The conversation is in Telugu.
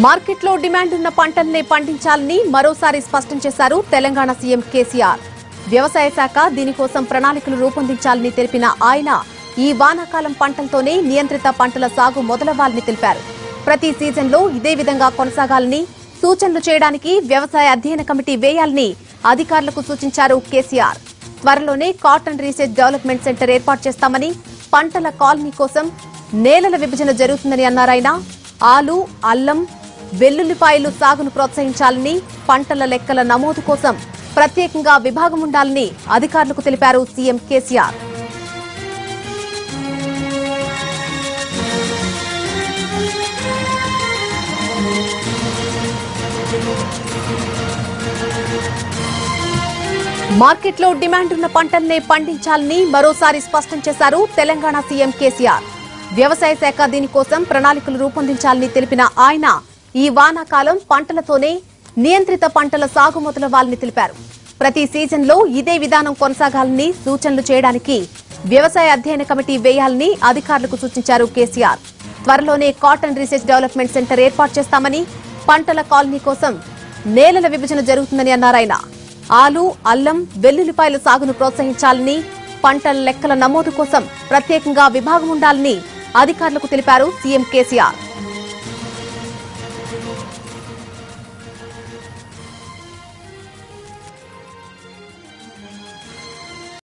మార్కెట్లో డిమాండ్ ఉన్న పంటల్నే పండించాలని మరోసారి స్పష్టం చేశారు తెలంగాణ సీఎం కేసీఆర్ వ్యవసాయ శాఖ దీనికోసం ప్రణాళికలు రూపొందించాలని తెలిపిన ఆయన ఈ వానాకాలం పంటలతోనే నియంత్రిత పంటల సాగు మొదలవ్వాలని తెలిపారు ప్రతి సీజన్లో ఇదే విధంగా కొనసాగాలని సూచనలు చేయడానికి వ్యవసాయ అధ్యయన కమిటీ వేయాలని అధికారులకు సూచించారు కేసీఆర్ త్వరలోనే కాటన్ రీసెర్చ్ డెవలప్మెంట్ సెంటర్ ఏర్పాటు చేస్తామని పంటల కాలనీ కోసం నేలల విభజన జరుగుతుందని అన్నారాయన ఆలు అల్లం వెల్లుల్లిపాయలు సాగును ప్రోత్సహించాలని పంటల లెక్కల నమోదు కోసం ప్రత్యేకంగా విభాగం ఉండాలని అధికారులకు తెలిపారు సీఎం కేసీఆర్ మార్కెట్లో డిమాండ్ ఉన్న పంటల్నే పండించాలని మరోసారి స్పష్టం చేశారు తెలంగాణ సీఎం కేసీఆర్ వ్యవసాయ శాఖ దీనికోసం ప్రణాళికలు రూపొందించాలని తెలిపిన ఆయన ఈ వానాకాలం పంటలతోనే నియంత్రిత పంటల సాగు మొదలవ్వాలని తెలిపారు ప్రతి సీజన్లో ఇదే విధానం కొనసాగాలని సూచనలు చేయడానికి వ్యవసాయ అధ్యయన కమిటీ వేయాలని అధికారులకు సూచించారు కేసీఆర్ త్వరలోనే కాటన్ రీసెర్చ్ డెవలప్మెంట్ సెంటర్ ఏర్పాటు చేస్తామని పంటల కాలనీ కోసం నేలల విభజన జరుగుతుందని అన్నారాయన ఆలు అల్లం వెల్లుల్లిపాయల సాగును ప్రోత్సహించాలని పంటల లెక్కల నమోదు కోసం ప్రత్యేకంగా విభాగం ఉండాలని అధికారులకు తెలిపారు సీఎం కేసీఆర్